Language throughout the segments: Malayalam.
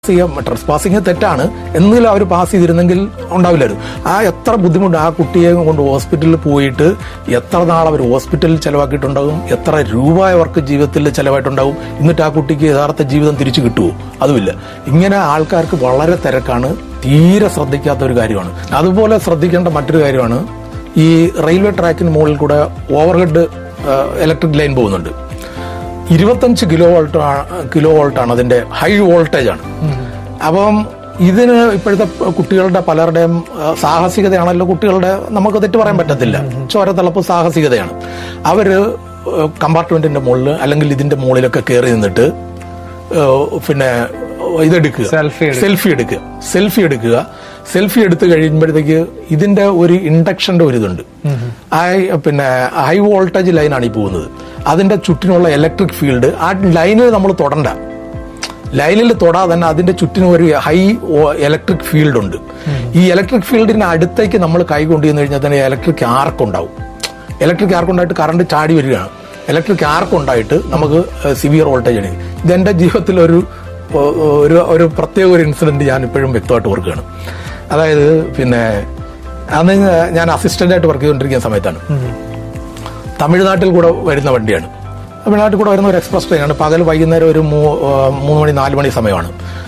ചെയ്യാൻ ട്രസ് പാസിങ് തെറ്റാണ് എന്നെങ്കിലും അവർ പാസ് ചെയ്തിരുന്നെങ്കിൽ ഉണ്ടാവില്ലായിരുന്നു ആ എത്ര ബുദ്ധിമുട്ട് ആ കുട്ടിയെ കൊണ്ട് ഹോസ്പിറ്റലിൽ പോയിട്ട് എത്ര നാൾ അവർ ഹോസ്പിറ്റലിൽ ചെലവാക്കിയിട്ടുണ്ടാകും എത്ര രൂപ അവർക്ക് ജീവിതത്തിൽ ചെലവായിട്ടുണ്ടാകും എന്നിട്ട് ആ കുട്ടിക്ക് യഥാർത്ഥ ജീവിതം തിരിച്ചു കിട്ടുമോ അതുമില്ല ഇങ്ങനെ ആൾക്കാർക്ക് വളരെ തിരക്കാണ് തീരെ ശ്രദ്ധിക്കാത്ത ഒരു കാര്യമാണ് അതുപോലെ ശ്രദ്ധിക്കേണ്ട മറ്റൊരു കാര്യമാണ് ഈ റെയിൽവേ ട്രാക്കിന് മുകളിൽ കൂടെ ഓവർഹെഡ് ഇലക്ട്രിക് ലൈൻ പോകുന്നുണ്ട് ഇരുപത്തഞ്ച് കിലോ വോൾട്ട് കിലോ വോൾട്ടാണ് അതിന്റെ ഹൈ വോൾട്ടേജ് ആണ് അപ്പം ഇതിന് ഇപ്പോഴത്തെ കുട്ടികളുടെ പലരുടെയും ആ, സാഹസികതയാണല്ലോ കുട്ടികളുടെ നമുക്ക് തെറ്റ് പറയാൻ പറ്റത്തില്ല ചോരത്തിളപ്പ് സാഹസികതയാണ് അവര് കമ്പാർട്ട്മെന്റിന്റെ മുകളിൽ അല്ലെങ്കിൽ ഇതിന്റെ മുകളിലൊക്കെ കയറി നിന്നിട്ട് ആ, പിന്നെ ഇതെടുക്കുക Selfie എടുക്കുക. സെൽഫി എടുക്കുക സെൽഫി എടുക്കുക സെൽഫി എടുത്തു കഴിയുമ്പോഴത്തേക്ക് ഇതിന്റെ ഒരു ഇൻഡക്ഷന്റെ ഒരു ഇതുണ്ട് ഹൈ പിന്നെ ഹൈ വോൾട്ടേജ് ലൈനാണ് ഈ പോകുന്നത് അതിന്റെ ചുറ്റിനുള്ള ഇലക്ട്രിക് ഫീൽഡ് ആ ലൈനിൽ നമ്മൾ തൊടണ്ട ലൈനിൽ തൊടാതെ തന്നെ അതിന്റെ ചുറ്റിനും ഒരു ഹൈ ഇലക്ട്രിക് ഫീൽഡ് ഉണ്ട് ഈ ഇലക്ട്രിക് ഫീൽഡിന് അടുത്തേക്ക് നമ്മൾ കൈ കൊണ്ടുവന്നു കഴിഞ്ഞാൽ തന്നെ ഇലക്ട്രിക് ആർക്ക് ഉണ്ടാവും ഇലക്ട്രിക് ആർക്ക് ഉണ്ടായിട്ട് കറണ്ട് ചാടി വരികയാണ് ഇലക്ട്രിക് ആർക്ക് ഉണ്ടായിട്ട് നമുക്ക് സിവിയർ വോൾട്ടേജ് ആണ് ഇതെന്റെ ജീവിതത്തിൽ ഒരു ഒരു ഒരു പ്രത്യേക ഒരു ഇൻസിഡന്റ് ഞാൻ ഇപ്പോഴും വ്യക്തമായിട്ട് ഓർക്കുകയാണ് അതായത് പിന്നെ അന്ന് ഞാൻ അസിസ്റ്റന്റ് ആയിട്ട് വർക്ക് ചെയ്തുകൊണ്ടിരിക്കുന്ന സമയത്താണ് തമിഴ്നാട്ടിൽ കൂടെ വരുന്ന വണ്ടിയാണ് തമിഴ്നാട്ടിൽ കൂടെ വരുന്ന ഒരു എക്സ്പ്രസ് ട്രെയിനാണ് പകൽ വൈകുന്നേരം ഒരു മൂ- ആ, മൂന്ന് മണി നാല് മണി സമയമാണ്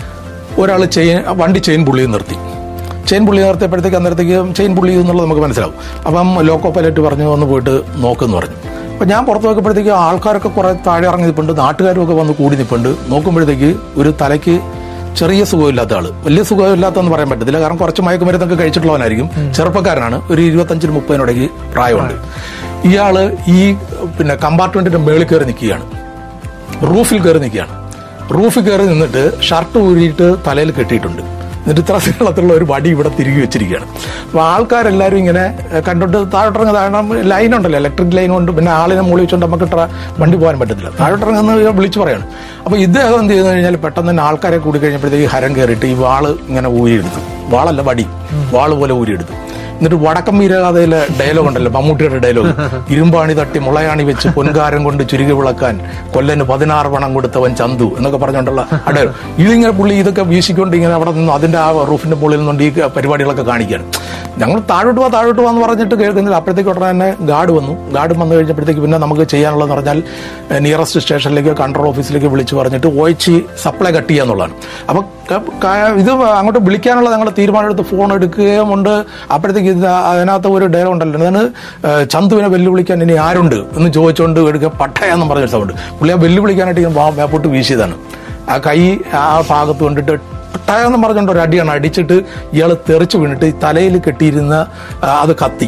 ഒരാൾ ചെയിൻ വണ്ടി ചെയിൻ പുള്ളി നിർത്തി ചെയിൻ പുള്ളി നിർത്തിയപ്പോഴത്തേക്ക് അന്നേരത്തേക്ക് ചെയിൻ പുള്ളി എന്നുള്ളത് നമുക്ക് മനസ്സിലാവും അപ്പം ലോക്കോ പൈലറ്റ് പറഞ്ഞു ഒന്ന് പോയിട്ട് നോക്കെന്ന് പറഞ്ഞു അപ്പം ഞാൻ പുറത്ത് നോക്കുമ്പോഴത്തേക്ക് ആൾക്കാരൊക്കെ കുറെ താഴെ ഇറങ്ങി നിൽപ്പുണ്ട് നാട്ടുകാരും ഒക്കെ വന്ന് കൂടി നിൽപ്പുണ്ട് നോക്കുമ്പോഴത്തേക്ക് ഒരു തലയ്ക്ക് ചെറിയ സുഖമില്ലാത്ത ആള് വലിയ സുഖമില്ലാത്തെന്ന് പറയാൻ പറ്റത്തില്ല കാരണം കുറച്ച് മയക്കുമരുന്നൊക്കെ കഴിച്ചിട്ടുള്ളവനായിരിക്കും ചെറുപ്പക്കാരനാണ് ഒരു ഇരുപത്തഞ്ചിന് മുപ്പതിനിടയ്ക്ക് പ്രായമുണ്ട് ഇയാള് ഈ പിന്നെ കമ്പാർട്ട്മെന്റിന്റെ മേളിൽ കയറി നിൽക്കുകയാണ് റൂഫിൽ കയറി നിൽക്കുകയാണ് റൂഫിൽ കയറി നിന്നിട്ട് ഷർട്ട് ഊരിയിട്ട് തലയിൽ കെട്ടിയിട്ടുണ്ട് എന്നിട്ട് ഇത്ര നീളത്തിലുള്ള ഒരു വടി ഇവിടെ തിരികെ വെച്ചിരിക്കുകയാണ് അപ്പൊ ആൾക്കാരെല്ലാരും ഇങ്ങനെ ഏഹ്, കണ്ടോട്ട് താഴോട്ടിറങ്ങുക കാരണം ലൈൻ ഉണ്ടല്ലോ ഇലക്ട്രിക് ലൈൻ കൊണ്ട് പിന്നെ ആളിനെ മുകളിൽ വെച്ചുകൊണ്ട് നമുക്ക് ഇത്ര വണ്ടി പോകാൻ പറ്റത്തില്ല താഴോട്ടിറങ്ങുന്ന വിളിച്ചു പറയാണ് അപ്പൊ ഇദ്ദേഹം എന്ത് ചെയ്തെന്ന് കഴിഞ്ഞാൽ പെട്ടെന്ന് തന്നെ ആൾക്കാരെ കൂടി കഴിഞ്ഞപ്പോഴത്തേക്ക് ഹരം കയറിയിട്ട് ഈ വാള് ഇങ്ങനെ ഊരിയെടുത്തു വാളല്ല വടി വാള് പോലെ ഊരിയെടുത്തു എന്നിട്ട് വടക്കം വീരകഥയിലെ ഡയലോഗ് ഉണ്ടല്ലോ മമ്മൂട്ടിയുടെ ഡയലോഗ് ഇരുമ്പാണി തട്ടി മുളയാണി വെച്ച് പൊൻകാരം കൊണ്ട് ചുരുകി വിളക്കാൻ കൊല്ലന് പതിനാറ് പണം കൊടുത്തവൻ ചന്തു എന്നൊക്കെ പറഞ്ഞുകൊണ്ടുള്ള അട ഇതിങ്ങനെ പുള്ളി ഇതൊക്കെ വീശിക്കൊണ്ട് ഇങ്ങനെ അവിടെ നിന്ന് അതിന്റെ ആ റൂഫിന്റെ മുകളിൽ നിന്നുകൊണ്ട് ഈ പരിപാടികളൊക്കെ കാണിക്കുകയാണ് ഞങ്ങൾ താഴോട്ട് പോവാ താഴോട്ട് പോവാന്ന് പറഞ്ഞിട്ട് കേൾക്കുന്നില്ല അപ്പോഴത്തേക്ക് ഉടനെ തന്നെ ഗാർഡ് വന്നു ഗാർഡ് വന്നു കഴിഞ്ഞപ്പോഴത്തേക്ക് പിന്നെ നമുക്ക് ചെയ്യാനുള്ളതെന്ന് പറഞ്ഞാൽ നിയറസ്റ്റ് സ്റ്റേഷനിലേക്ക് കൺട്രോൾ ഓഫീസിലേക്ക് വിളിച്ചു പറഞ്ഞിട്ട് ഒഴിച്ച് സപ്ലൈ കട്ട് ചെയ്യാന്നുള്ളതാണ് അപ്പൊ ക- ക- ഇത് അങ്ങോട്ട് വിളിക്കാനുള്ള ഞങ്ങൾ തീരുമാനം എടുത്ത് ഫോൺ എടുക്കുകയും ഉണ്ട് അപ്പോഴത്തേക്ക് ഇത് അതിനകത്ത് ഒരു ഡയലോഗ് ഉണ്ടല്ലോ എന്താണ് ഏഹ് ചന്തുവിനെ വെല്ലുവിളിക്കാൻ ഇനി ആരുണ്ട് എന്ന് ചോദിച്ചുകൊണ്ട് എടുക്കുക പട്ടയെന്നും പറഞ്ഞ സൗണ്ട് പുള്ളി ആ വെല്ലുവിളിക്കാനായിട്ട് ഇങ്ങനെ വാ- വേപ്പോട്ട് വീശിയതാണ് ആ കൈ ആ ഭാഗത്ത് കൊണ്ടിട്ട് പട്ടയെന്നും പറഞ്ഞുകൊണ്ട് ഒരു അടിയാണ് അടിച്ചിട്ട് ഇയാൾ തെറിച്ചു വീണിട്ട് ഈ തലയിൽ കെട്ടിയിരുന്ന ആ, അത് കത്തി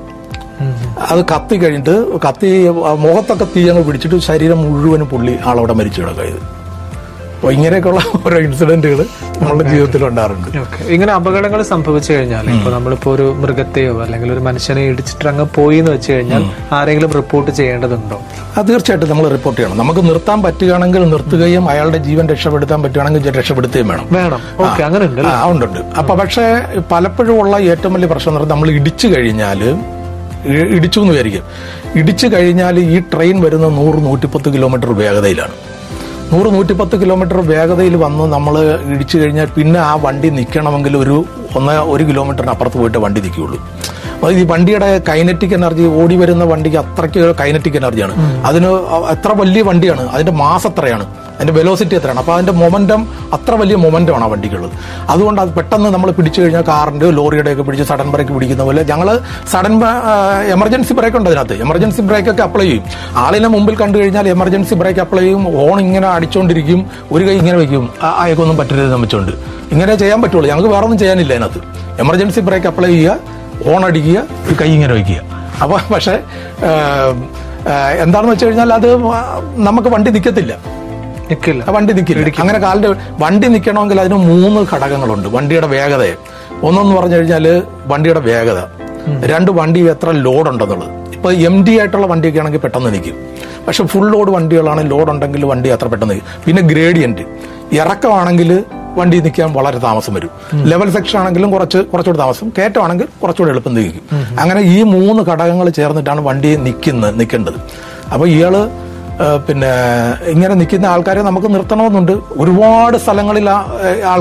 അത് കത്തി കഴിഞ്ഞിട്ട് കത്തി മുഖത്തൊക്കെ തീ അങ്ങ് പിടിച്ചിട്ട് ശരീരം മുഴുവനും പുള്ളി ആളവിടെ മരിച്ചു കിടക്കുക അപ്പൊ ഇങ്ങനെയൊക്കെയുള്ള ഓരോ ഇൻസിഡന്റുകൾ നമ്മളുടെ ജീവിതത്തിൽ ഉണ്ടാറുണ്ട് ഓക്കെ ഇങ്ങനെ അപകടങ്ങൾ സംഭവിച്ചു കഴിഞ്ഞാൽ ഇപ്പൊ നമ്മളിപ്പോ ഒരു മൃഗത്തെയോ അല്ലെങ്കിൽ ഒരു മനുഷ്യനെ ഇടിച്ചിട്ട് അങ്ങ് പോയി എന്ന് വെച്ച് കഴിഞ്ഞാൽ ആരെങ്കിലും റിപ്പോർട്ട് ചെയ്യേണ്ടതുണ്ടോ അത് തീർച്ചയായിട്ടും നമ്മൾ റിപ്പോർട്ട് ചെയ്യണം നമുക്ക് നിർത്താൻ പറ്റുകയാണെങ്കിൽ നിർത്തുകയും അയാളുടെ ജീവൻ രക്ഷപ്പെടുത്താൻ പറ്റുകയാണെങ്കിൽ രക്ഷപ്പെടുത്തുകയും വേണം വേണം ഓക്കെ അങ്ങനെ ഉണ്ട് ആ ഉണ്ട് അപ്പൊ പക്ഷേ പലപ്പോഴും ഉള്ള ഏറ്റവും വലിയ പ്രശ്നം എന്ന് പറഞ്ഞാൽ നമ്മൾ ഇടിച്ചു കഴിഞ്ഞാല് ഇ- ഇടിച്ചു എന്ന് വിചാരിക്കും ഇടിച്ചു കഴിഞ്ഞാൽ ഈ ട്രെയിൻ വരുന്ന നൂറ് നൂറ്റിപ്പത്ത് കിലോമീറ്റർ വേഗതയിലാണ് നൂറ് നൂറ്റിപ്പത്ത് കിലോമീറ്റർ വേഗതയിൽ വന്ന് നമ്മൾ ഇടിച്ചു കഴിഞ്ഞാൽ പിന്നെ ആ വണ്ടി നിൽക്കണമെങ്കിൽ ഒരു ഒന്ന് ഒരു കിലോമീറ്ററിന് അപ്പുറത്ത് പോയിട്ട് വണ്ടി നിൽക്കുകയുള്ളൂ അപ്പൊ ഈ വണ്ടിയുടെ കൈനറ്റിക് എനർജി ഓടി വരുന്ന വണ്ടിക്ക് അത്രയ്ക്ക് കൈനറ്റിക് എനർജിയാണ് അതിന് എത്ര വലിയ വണ്ടിയാണ് അതിന്റെ മാസ് എത്രയാണ് അതിന്റെ വെലോസിറ്റി എത്രയാണ് അപ്പൊ അതിന്റെ മൊമെന്റം അത്ര വലിയ മൊമെന്റം ആണ് ആ വണ്ടിക്കുള്ളത് അതുകൊണ്ട് അത് പെട്ടെന്ന് നമ്മൾ പിടിച്ചു കഴിഞ്ഞാൽ കാറിന്റെ ലോറിയുടെ ഒക്കെ പിടിച്ച് സഡൻ ബ്രേക്ക് പിടിക്കുന്ന പോലെ ഞങ്ങൾ സഡൻ എമർജൻസി ബ്രേക്ക് ഉണ്ട് അതിനകത്ത് എമർജൻസി ബ്രേക്ക് ഒക്കെ അപ്ലൈ ചെയ്യും ആളിനെ മുമ്പിൽ കണ്ടു കഴിഞ്ഞാൽ എമർജൻസി ബ്രേക്ക് അപ്ലൈ ചെയ്യും ഓൺ ഇങ്ങനെ അടിച്ചുകൊണ്ടിരിക്കും ഒരു കൈ ഇങ്ങനെ വെക്കും ആ- അയക്കൊന്നും പറ്റരുത് വെച്ചുകൊണ്ട് ഇങ്ങനെ ചെയ്യാൻ പറ്റുള്ളൂ ഞങ്ങൾക്ക് വേറെ ഒന്നും ചെയ്യാനില്ല അതിനകത്ത് എമർജൻസി ബ്രേക്ക് അപ്ലൈ ചെയ്യുക ഹോൺ അടിക്കുക ഒരു കൈ ഇങ്ങനെ വയ്ക്കുക അപ്പൊ പക്ഷേ ഏഹ്, ഏഹ്, എന്താണെന്ന് വെച്ച് കഴിഞ്ഞാൽ അത് നമുക്ക് വണ്ടി നിൽക്കത്തില്ല നിക്കില്ല ആ വണ്ടി നിൽക്കില്ല അങ്ങനെ കാലിന്റെ വണ്ടി നിൽക്കണമെങ്കിൽ അതിന് മൂന്ന് ഘടകങ്ങളുണ്ട് വണ്ടിയുടെ വേഗതയെ ഒന്നെന്ന് പറഞ്ഞു കഴിഞ്ഞാൽ വണ്ടിയുടെ വേഗത രണ്ട് വണ്ടി എത്ര ലോഡ് ഉണ്ടെന്നുള്ളത് ഇപ്പൊ എം ഡി ആയിട്ടുള്ള വണ്ടിയൊക്കെ ആണെങ്കിൽ പെട്ടെന്ന് നിൽക്കും പക്ഷെ ഫുൾ ലോഡ് വണ്ടികളാണ് ലോഡ് ഉണ്ടെങ്കിൽ വണ്ടി അത്ര പെട്ടെന്ന് നിൽക്കും പിന്നെ ഗ്രേഡിയന്റ് ഇറക്കമാണെങ്കിൽ വണ്ടി നിൽക്കാൻ വളരെ താമസം വരും ലെവൽ സെക്ഷൻ ആണെങ്കിലും കുറച്ച് കുറച്ചുകൂടി താമസം കയറ്റമാണെങ്കിൽ കുറച്ചുകൂടി എളുപ്പം നിൽക്കും അങ്ങനെ ഈ മൂന്ന് ഘടകങ്ങൾ ചേർന്നിട്ടാണ് വണ്ടി നിൽക്കുന്നത് നിൽക്കേണ്ടത് അപ്പൊ ഇയാള് ആ, പിന്നെ ഇങ്ങനെ നിൽക്കുന്ന ആൾക്കാരെ നമുക്ക് നിർത്തണമെന്നുണ്ട് ഒരുപാട് സ്ഥലങ്ങളിൽ ആ,